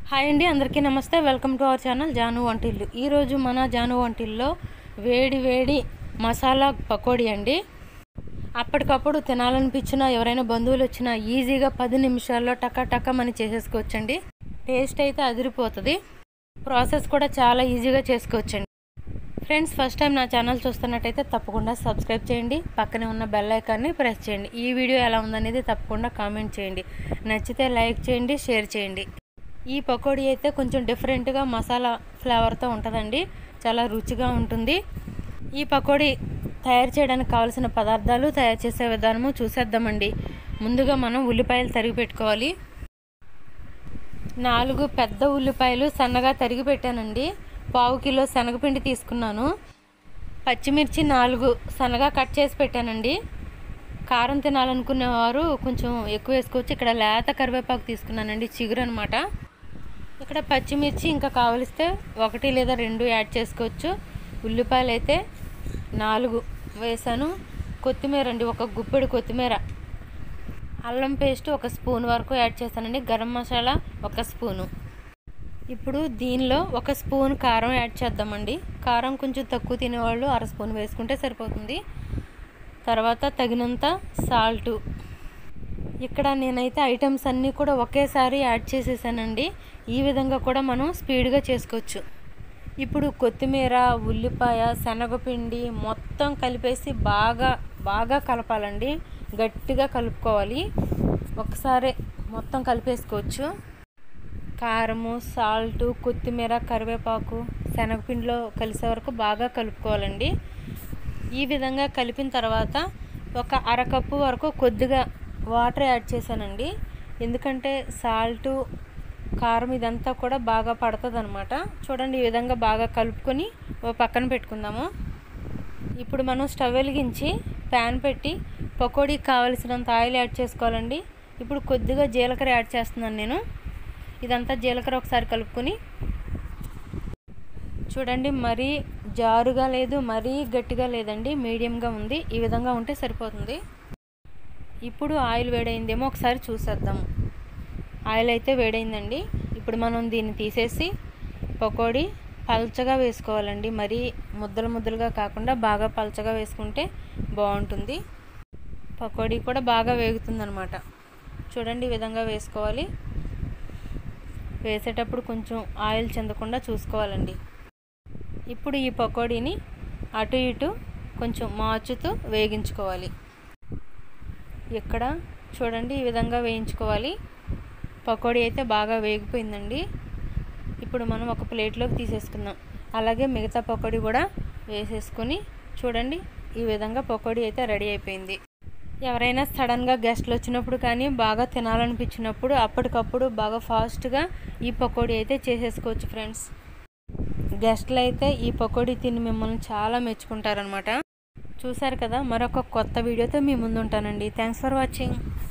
hi అండి అందరికీ నమస్తే welcome to our channel Janu Vantillu ఈరోజు మన జాను వంటిల్లో వేడి వేడి మసాలా పకోడీ అండి అప్పటికప్పుడు తినాలనిపించినా ఎవరైనా బంధువులు వచ్చినా ఈజీగా పది నిమిషాల్లో టకా టకా మని చేసేసుకోవచ్చండి టేస్ట్ అయితే అదిరిపోతుంది ప్రాసెస్ కూడా చాలా ఈజీగా చేసుకోవచ్చండి ఫ్రెండ్స్ ఫస్ట్ టైం నా ఛానల్ చూస్తున్నట్టయితే తప్పకుండా సబ్స్క్రైబ్ చేయండి పక్కనే ఉన్న బెల్ ఐకాన్ని ప్రెస్ చేయండి ఈ వీడియో ఎలా ఉందనేది తప్పకుండా కామెంట్ చేయండి నచ్చితే లైక్ చేయండి షేర్ చేయండి ఈ పకోడీ అయితే కొంచెం డిఫరెంట్గా మసాలా ఫ్లేవర్తో ఉంటుందండి చాలా రుచిగా ఉంటుంది ఈ పకోడీ తయారు చేయడానికి కావాల్సిన పదార్థాలు తయారు చేసే విధానము చూసేద్దామండి ముందుగా మనం ఉల్లిపాయలు తరిగి పెట్టుకోవాలి నాలుగు పెద్ద ఉల్లిపాయలు సన్నగా తరిగి పెట్టానండి పావు కిలో శనగపిండి తీసుకున్నాను పచ్చిమిర్చి నాలుగు సన్నగా కట్ చేసి పెట్టానండి కారం తినాలనుకునేవారు కొంచెం ఎక్కువ వేసుకోవచ్చు ఇక్కడ లేత కరివేపాకు తీసుకున్నానండి చిగురు అనమాట ఇక్కడ పచ్చిమిర్చి ఇంకా కావలిస్తే ఒకటి లేదా రెండు యాడ్ చేసుకోవచ్చు ఉల్లిపాయలు అయితే నాలుగు వేసాను కొత్తిమీర అండి ఒక గుప్పెడు కొత్తిమీర అల్లం పేస్ట్ ఒక స్పూన్ వరకు యాడ్ చేస్తానండి గరం మసాలా ఒక స్పూను ఇప్పుడు దీనిలో ఒక స్పూన్ కారం యాడ్ చేద్దామండి కారం కొంచెం తక్కువ తినేవాళ్ళు అర స్పూన్ వేసుకుంటే సరిపోతుంది తర్వాత తగినంత సాల్టు ఇక్కడ నేనైతే ఐటమ్స్ అన్నీ కూడా ఒకేసారి యాడ్ చేసేసానండి ఈ విధంగా కూడా మనం స్పీడ్గా చేసుకోవచ్చు ఇప్పుడు కొత్తిమీర ఉల్లిపాయ శనగపిండి మొత్తం కలిపేసి బాగా బాగా కలపాలండి గట్టిగా కలుపుకోవాలి ఒకసారి మొత్తం కలిపేసుకోవచ్చు కారము సాల్ట్ కొత్తిమీర కరివేపాకు శనగపిండిలో కలిసే వరకు బాగా కలుపుకోవాలండి ఈ విధంగా కలిపిన తర్వాత ఒక అరకప్పు వరకు కొద్దిగా వాటర్ యాడ్ చేశానండి ఎందుకంటే సాల్టు కారం ఇదంతా కూడా బాగా పడుతుంది అనమాట చూడండి ఈ విధంగా బాగా కలుపుకొని ఓ పక్కన పెట్టుకుందాము ఇప్పుడు మనం స్టవ్ వెలిగించి ప్యాన్ పెట్టి పకోడీకి కావలసినంత ఆయిల్ యాడ్ చేసుకోవాలండి ఇప్పుడు కొద్దిగా జీలకర్ర యాడ్ చేస్తున్నాను నేను ఇదంతా జీలకర్ర ఒకసారి కలుపుకొని చూడండి మరీ జారుగా లేదు మరీ గట్టిగా లేదండి మీడియంగా ఉంది ఈ విధంగా ఉంటే సరిపోతుంది ఇప్పుడు ఆయిల్ వేడైందేమో ఒకసారి చూసేద్దాం ఆయిల్ అయితే వేడైందండి ఇప్పుడు మనం దీన్ని తీసేసి పకోడీ పల్చగా వేసుకోవాలండి మరీ ముద్దలు ముద్దలుగా కాకుండా బాగా పల్చగా వేసుకుంటే బాగుంటుంది పకోడీ కూడా బాగా వేగుతుందనమాట చూడండి ఈ విధంగా వేసుకోవాలి వేసేటప్పుడు కొంచెం ఆయిల్ చెందకుండా చూసుకోవాలండి ఇప్పుడు ఈ పకోడీని అటు ఇటు కొంచెం మార్చుతూ వేగించుకోవాలి ఇక్కడ చూడండి ఈ విధంగా వేయించుకోవాలి పకోడీ అయితే బాగా వేగిపోయిందండి ఇప్పుడు మనం ఒక ప్లేట్లోకి తీసేసుకుందాం అలాగే మిగతా పకోడీ కూడా వేసేసుకొని చూడండి ఈ విధంగా పకోడీ అయితే రెడీ అయిపోయింది ఎవరైనా సడన్గా గెస్ట్లు వచ్చినప్పుడు కానీ బాగా తినాలనిపించినప్పుడు అప్పటికప్పుడు బాగా ఫాస్ట్గా ఈ పకోడీ అయితే చేసేసుకోవచ్చు ఫ్రెండ్స్ గెస్ట్లు అయితే ఈ పకోడీ తిని మిమ్మల్ని చాలా మెచ్చుకుంటారనమాట చూసారు కదా మరొక కొత్త వీడియోతో మీ ముందు ఉంటానండి థ్యాంక్స్ ఫర్ వాచింగ్